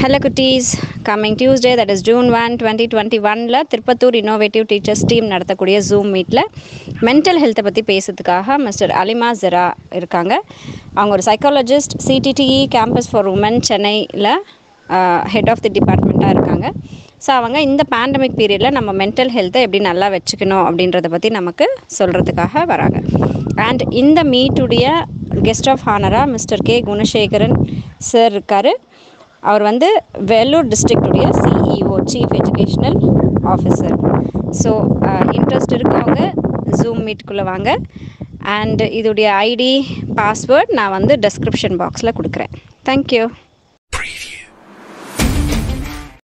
hello குட்டீஸ் coming Tuesday that is June one twenty twenty ஒனில் Tirupattur innovative teachers team நடத்தக்கூடிய zoom மீட்டில் mental ஹெல்த்தை பற்றி பேசுறதுக்காக மிஸ்டர் அலிமா ஜெரா இருக்காங்க அவங்க ஒரு psychologist CTTE campus for women சென்னையில் ஹெட் ஆஃப் தி டிபார்ட்மெண்ட்டாக இருக்காங்க ஸோ அவங்க இந்த பேண்டமிக் பீரியடில் நம்ம மென்டல் ஹெல்த்தை எப்படி நல்லா வச்சுக்கணும் அப்படின்றத பற்றி நமக்கு சொல்கிறதுக்காக வராங்க அண்ட் இந்த மீட்டுடைய கெஸ்ட் ஆஃப் ஹானராக மிஸ்டர் கே குணசேகரன் சார் இருக்கார் அவர் வந்து வேலூர் டிஸ்ட்ரிக்டுடைய CEO chief educational officer so interest இருக்கவங்க ஜூம் மீட்குள்ளே வாங்க அண்ட் இதோடைய ஐடி பாஸ்வேர்ட் நான் வந்து டெஸ்கிரிப்ஷன் பாக்ஸில் கொடுக்குறேன் தேங்க்யூ